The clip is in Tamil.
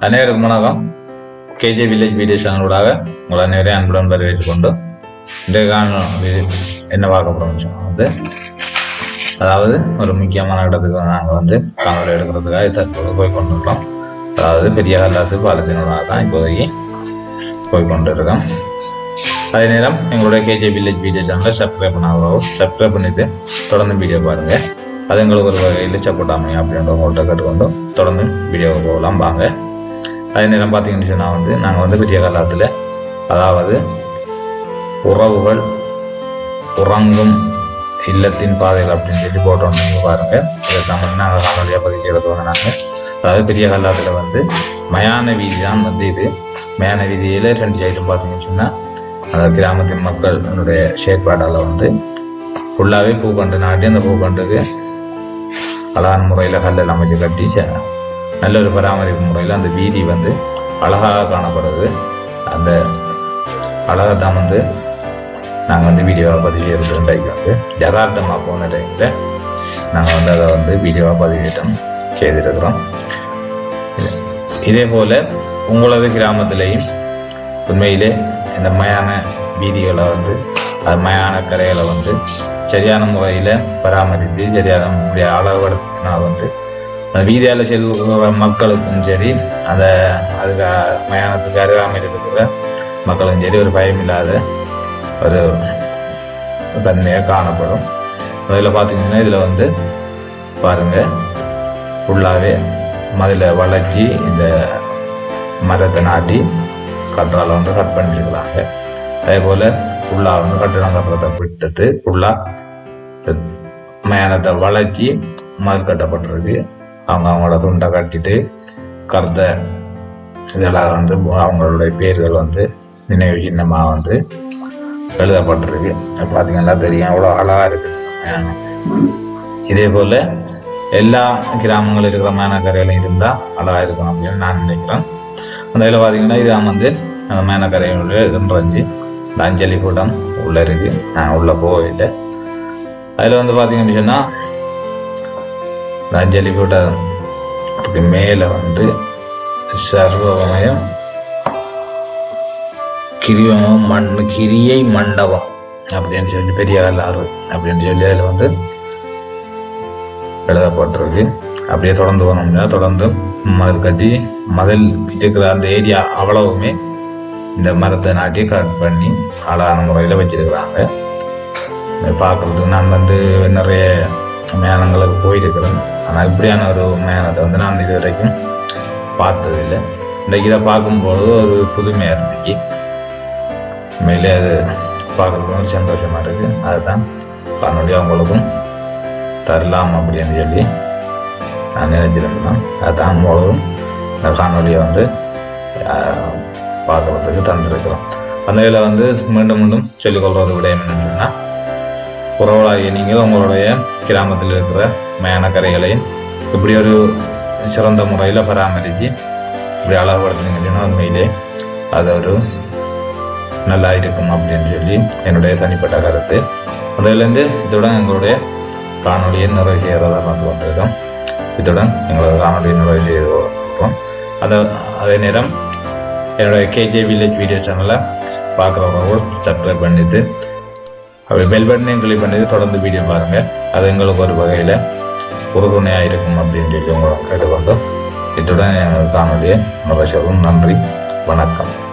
அனைவருக்கும் வணக்கம் கேஜே வில்லேஜ் வீடியோ சேனலூடாக உங்கள் அனைவரையும் அன்புடன் வரவேற்றுக் கொண்டு இன்றைய காணொளி என்ன பார்க்க போகிறோம் வந்து அதாவது ஒரு முக்கியமான இடத்துக்கு நாங்கள் வந்து காணொலி எடுக்கிறதுக்காக தற்போது போய் கொண்டிருக்கோம் அதாவது பெரிய கல்லாத்து பாலத்தினூடாக தான் இப்போதைக்கு போய் கொண்டு இருக்கோம் அதே நேரம் எங்களுடைய கேஜே வில்லேஜ் வீடியோ சேனலை சப்ஸ்கிரைப் பண்ணாதவங்க சப்ஸ்கிரைப் பண்ணிட்டு தொடர்ந்து வீடியோ பாருங்கள் அது எங்களுக்கு ஒரு வகையில் சப்போர்ட் அமையும் அப்படின்ற உங்கள்கிட்ட கேட்டுக்கொண்டு தொடர்ந்து வீடியோவை போகலாம் வாங்க அதே நேரம் பார்த்தீங்கன்னு சொன்னால் வந்து நாங்கள் வந்து பெரிய காலத்தில் அதாவது உறவுகள் உறங்கும் இல்லத்தின் பாதைகள் அப்படின்னு சொல்லி போட்டோம் நீங்கள் பாருங்கள் இதை தமிழ் நாங்கள் காணொலியாக பதிவு செய்கிறது வந்து நாங்கள் அதாவது பெரிய காலத்தில் வந்து மயான வீதி தான் வந்து இது மயான வீதியில் ரெண்டு சைடும் பார்த்தீங்கன்னு சொன்னால் அந்த கிராமத்தின் மக்களுடைய செயற்பாடால் வந்து ஃபுல்லாகவே பூக்கண்டு நாட்டி அந்த பூக்கண்டுக்கு அழகான முறையில் கல்லில் அமைச்சு கட்டி ச- நல்ல ஒரு பராமரிப்பு முறையில் அந்த வீதி வந்து அழகாக காணப்படுது அந்த அழகை தான் வந்து நாங்கள் வந்து வீடியோவாக பதிவு செய்கிறது டைம் வந்து யதார்த்தமாக போன டைமில் நாங்கள் வந்து அதை வந்து வீடியோவாக பதிவேற்றம் செய்திருக்கிறோம் இது- இதே போல் உங்களது கிராமத்திலையும் உண்மையிலே இந்த மயான வீதிகளை வந்து அது மயான கரைகளை வந்து சரியான முறையில் பராமரித்து சரியான முறையை அளவுபடுத்தினா வந்து அந்த வீதியால் செல்கிற மக்களுக்கும் சரி அந்த அதுக்கு அ- மயானத்துக்கு அருகாமையில் இருக்கிற மக்களுக்கும் சரி ஒரு பயமில்லாத ஒரு தன்மையாக காணப்படும் அதில் பார்த்தீங்கன்னா இதில் வந்து பாருங்கள் ஃபுல்லாகவே மதில வளைச்சி இந்த மரத்தை நாட்டி கற்றால வந்து கட் பண்ணிருக்கிறாங்க அதே போல் ஃபுல்லாக வந்து கட்டிடம் கட்டுறதை விட்டுட்டு ஃபுல்லாக மயானத்தை வளைச்சி மதில் கட்டப்பட்டிருக்கு அவங்க அவங்களோட துண்டை கட்டிட்டு கருத்த இதெல்லாம் வந்து அவங்களுடைய பேர்கள் வந்து நினைவு சின்னமாக வந்து எழுதப்பட்டிருக்கு பார்த்தீங்கன்னா தெரியும் எவ்வளோ அழகாக இருக்குது இந்த மயானம் இதே போல் எல்லா கிராமங்களில் இருக்கிற மேனக்கரையிலும் இருந்தால் அழகாக இருக்கும் அப்படின்னு நான் நினைக்கிறேன் அந்த இதில் பார்த்தீங்கன்னா இதான் வந்து அந்த மேனக்கரையினுடைய இன்றஞ்சு இந்த அஞ்சலி கூட்டம் உள்ளே இருக்குது நான் உள்ளே போகவில்லை அதில் வந்து பார்த்தீங்கன்னு சொன்னால் இந்த அஞ்சலி கூட்டம் அதுக்கு மேலே வந்து சர்வமயம் கிரிவமம் மண் கிரியை மண்டபம் அப்படின்னு சொல்லி பெரிய வரலாறு அப்படின்னு சொல்லி அதில் வந்து எழுதப்பட்டிருக்கு அப்படியே தொடர்ந்து போனோம்னா தொடர்ந்து மதில் கட்டி மதில் இருக்கிற அந்த ஏரியா அவ்வளவுமே இந்த மரத்தை நாட்டி கட் பண்ணி அழகான முறையில் வச்சிருக்கிறாங்க இதை பார்க்கறதுக்கு நான் வந்து நிறைய மேனங்களுக்கு போயிருக்கிறேன் ஆனால் இப்படியான ஒரு மேனத்தை வந்து நான் இது வரைக்கும் பார்த்ததில்லை இன்றைக்கு இதை பார்க்கும்பொழுது ஒரு புதுமையாக இருந்துச்சு உண்மையிலே அது பார்க்குறதுக்கு ஒரு சந்தோஷமாக இருக்குது அதுதான் காணொலி அவங்களுக்கும் தரலாம் அப்படின்னு சொல்லி நான் நினைச்சிருந்தேன் அதுதான் மூலம் இந்த காணொலியை வந்து ஆஹ், பார்க்கறதுக்கு தந்திருக்கிறோம் அந்த இதில் வந்து மீண்டும் மீண்டும் சொல்லிக்கொள்கிற ஒரு விடயம் என்னன்னு சொன்னால் உறவுகளாகிய நீங்கள் உங்களுடைய கிராமத்தில் இருக்கிற மேனக்கரைகளையும் இப்படி ஒரு சிறந்த முறையில் பராமரித்து இப்படி அழகுபடுத்தினீங்கன்னா உண்மையிலே அது ஒரு நல்லா இருக்கும் அப்படின்னு சொல்லி என்னுடைய தனிப்பட்ட கருத்து அதிலேருந்து இத்துடன் எங்களுடைய காணொலியை நிறைவு செய்கிறதாக வந்து வந்திருக்கோம் இத்துடன் எங்களோட காணொலியை நிறைவு செய்கிறோம் அந்த அதே நேரம் என்னுடைய கேஜே வில்லேஜ் வீடியோ சேனலை பார்க்குறவங்க சப்ஸ்கிரைப் பண்ணிட்டு அப்படி பெல் பட்டனையும் கிளிக் பண்ணிட்டு தொடர்ந்து வீடியோ பாருங்கள் அது எங்களுக்கு ஒரு வகையில் உறுதுணையாக இருக்கும் அப்படின்னு சொல்லி உங்களை கேட்டுக்கொண்டு இத்துடன் எங்கள் காணொலியை நிறைவு செய்வோம் நன்றி வணக்கம்